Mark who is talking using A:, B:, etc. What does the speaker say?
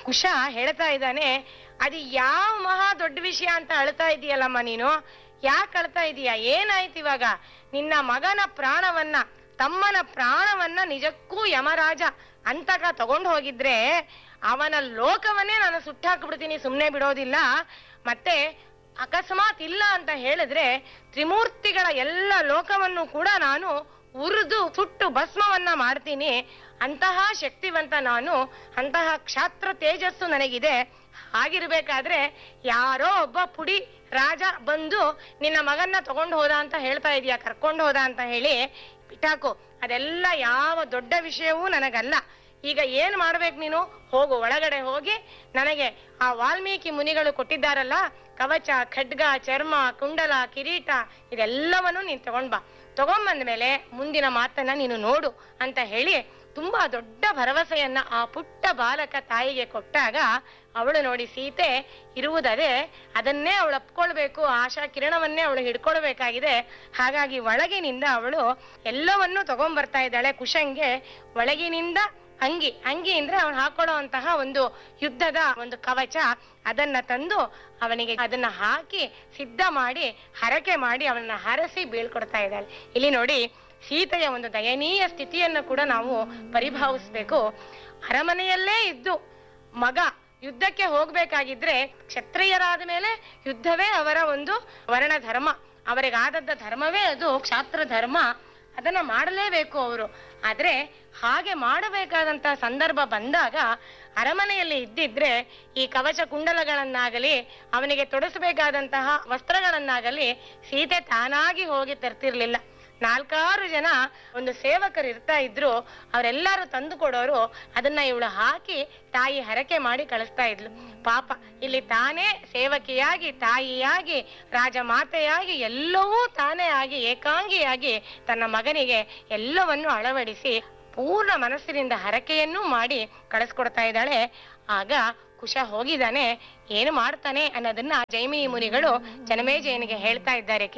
A: ಕುಶ ಹೇಳ್ತಾ ಇದ್ದಾನೆ ಅದು ಯಾವ ಮಹಾ ದೊಡ್ಡ ವಿಷಯ ಅಂತ ಅಳ್ತಾ ಇದೀಯಲ್ಲಮ್ಮ ನೀನು ಯಾಕೆ ಅಳ್ತಾ ಇದೀಯ ಏನಾಯ್ತು ಇವಾಗ ನಿನ್ನ ಮಗನ ಪ್ರಾಣವನ್ನ ತಮ್ಮನ ಪ್ರಾಣವನ್ನ ನಿಜಕ್ಕೂ ಯಮರಾಜ ಅಂತಕ ತಗೊಂಡು ಹೋಗಿದ್ರೆ ಅವನ ಲೋಕವನ್ನೇ ನಾನು ಸುಟ್ಟಾಕ್ಬಿಡ್ತೀನಿ ಸುಮ್ಮನೆ ಬಿಡೋದಿಲ್ಲ ಮತ್ತೆ ಅಕಸ್ಮಾತ್ ಇಲ್ಲ ಅಂತ ಹೇಳಿದ್ರೆ ತ್ರಿಮೂರ್ತಿಗಳ ಎಲ್ಲ ಲೋಕವನ್ನು ಕೂಡ ನಾನು ಉರಿದು ಸುಟ್ಟು ಭಸ್ಮವನ್ನ ಮಾಡ್ತೀನಿ ಅಂತಹ ಶಕ್ತಿವಂತ ನಾನು ಅಂತಹ ಕ್ಷಾತ್ರ ತೇಜಸ್ಸು ನನಗಿದೆ ಹಾಗಿರ್ಬೇಕಾದ್ರೆ ಯಾರೋ ಒಬ್ಬ ಪುಡಿ ರಾಜ ಬಂದು ನಿನ್ನ ಮಗನ್ನ ತಗೊಂಡು ಹೋದ ಅಂತ ಹೇಳ್ತಾ ಇದೀಯ ಕರ್ಕೊಂಡು ಹೋದ ಅಂತ ಹೇಳಿ ಬಿಟ್ಟಾಕು ಅದೆಲ್ಲ ಯಾವ ದೊಡ್ಡ ವಿಷಯವೂ ನನಗಲ್ಲ ಈಗ ಏನ್ ಮಾಡ್ಬೇಕು ನೀನು ಹೋಗು ಒಳಗಡೆ ಹೋಗಿ ನನಗೆ ಆ ವಾಲ್ಮೀಕಿ ಮುನಿಗಳು ಕೊಟ್ಟಿದ್ದಾರಲ್ಲ ಕವಚ ಖಡ್ಗ ಚರ್ಮ ಕುಂಡಲ ಕಿರೀಟ ಇದೆಲ್ಲವನ್ನು ನೀನ್ ತಗೊಂಡ್ ಬಾ ತಗೊಂಬಂದ ಮೇಲೆ ಮುಂದಿನ ಮಾತನ್ನ ನೀನು ನೋಡು ಅಂತ ಹೇಳಿ ತುಂಬಾ ದೊಡ್ಡ ಭರವಸೆಯನ್ನ ಆ ಪುಟ್ಟ ಬಾಲಕ ತಾಯಿಗೆ ಕೊಟ್ಟಾಗ ಅವಳು ನೋಡಿ ಸೀತೆ ಇರುವುದದೇ ಅದನ್ನೇ ಅವಳು ಅಪ್ಕೊಳ್ಬೇಕು ಆಶಾ ಕಿರಣವನ್ನೇ ಅವಳು ಹಿಡ್ಕೊಳ್ಬೇಕಾಗಿದೆ ಹಾಗಾಗಿ ಒಳಗಿನಿಂದ ಅವಳು ಎಲ್ಲವನ್ನೂ ತಗೊಂಡ್ಬರ್ತಾ ಇದ್ದಾಳೆ ಕುಶಂಗೆ ಒಳಗಿನಿಂದ ಅಂಗಿ ಅಂಗಿ ಅಂದ್ರೆ ಅವನು ಹಾಕೊಳ್ಳುವಂತಹ ಒಂದು ಯುದ್ಧದ ಒಂದು ಕವಚ ಅದನ್ನ ತಂದು ಅವನಿಗೆ ಅದನ್ನ ಹಾಕಿ ಸಿದ್ಧ ಮಾಡಿ ಹರಕೆ ಮಾಡಿ ಅವನನ್ನ ಹರಸಿ ಬೀಳ್ಕೊಡ್ತಾ ಇದ್ದಾಳೆ ಇಲ್ಲಿ ನೋಡಿ ಸೀತೆಯ ಒಂದು ದಯನೀಯ ಸ್ಥಿತಿಯನ್ನು ಕೂಡ ನಾವು ಪರಿಭಾವಿಸ್ಬೇಕು ಅರಮನೆಯಲ್ಲೇ ಇದ್ದು ಮಗ ಯುದ್ಧಕ್ಕೆ ಹೋಗ್ಬೇಕಾಗಿದ್ರೆ ಕ್ಷತ್ರಿಯರಾದ ಮೇಲೆ ಯುದ್ಧವೇ ಅವರ ಒಂದು ವರ್ಣ ಧರ್ಮ ಅವರಿಗಾದದ್ದ ಧರ್ಮವೇ ಅದು ಕ್ಷಾತ್ರ ಧರ್ಮ ಅದನ್ನ ಮಾಡಲೇಬೇಕು ಅವರು ಆದ್ರೆ ಹಾಗೆ ಮಾಡಬೇಕಾದಂತ ಸಂದರ್ಭ ಬಂದಾಗ ಅರಮನೆಯಲ್ಲಿ ಇದ್ದಿದ್ರೆ ಈ ಕವಚ ಕುಂಡಲಗಳನ್ನಾಗಲಿ ಅವನಿಗೆ ತೊಡಸಬೇಕಾದಂತಹ ವಸ್ತ್ರಗಳನ್ನಾಗಲಿ ಸೀತೆ ತಾನಾಗಿ ಹೋಗಿ ತರ್ತಿರ್ಲಿಲ್ಲ ನಾಲ್ಕಾರು ಜನ ಒಂದು ಸೇವಕರು ಇರ್ತಾ ಇದ್ರು ಅವರೆಲ್ಲರೂ ತಂದು ಕೊಡೋರು ಅದನ್ನ ಇವಳು ಹಾಕಿ ತಾಯಿ ಹರಕೆ ಮಾಡಿ ಕಳಿಸ್ತಾ ಇದ್ಲು ಪಾಪ ಇಲ್ಲಿ ತಾನೇ ಸೇವಕಿಯಾಗಿ ತಾಯಿಯಾಗಿ ರಾಜಮಾತೆಯಾಗಿ ಎಲ್ಲವೂ ತಾನೇ ಆಗಿ ಏಕಾಂಗಿಯಾಗಿ ತನ್ನ ಮಗನಿಗೆ ಎಲ್ಲವನ್ನು ಅಳವಡಿಸಿ ಪೂರ್ಣ ಮನಸ್ಸಿನಿಂದ ಹರಕೆಯನ್ನೂ ಮಾಡಿ ಕಳಿಸ್ಕೊಡ್ತಾ ಇದ್ದಾಳೆ ಆಗ ಕುಶ ಹೋಗಿದ್ದಾನೆ ಏನು ಮಾಡ್ತಾನೆ ಅನ್ನೋದನ್ನ ಜೈಮಿನಿ ಮುನಿಗಳು ಜನಮೇಜಯನಿಗೆ ಹೇಳ್ತಾ ಇದ್ದಾರೆ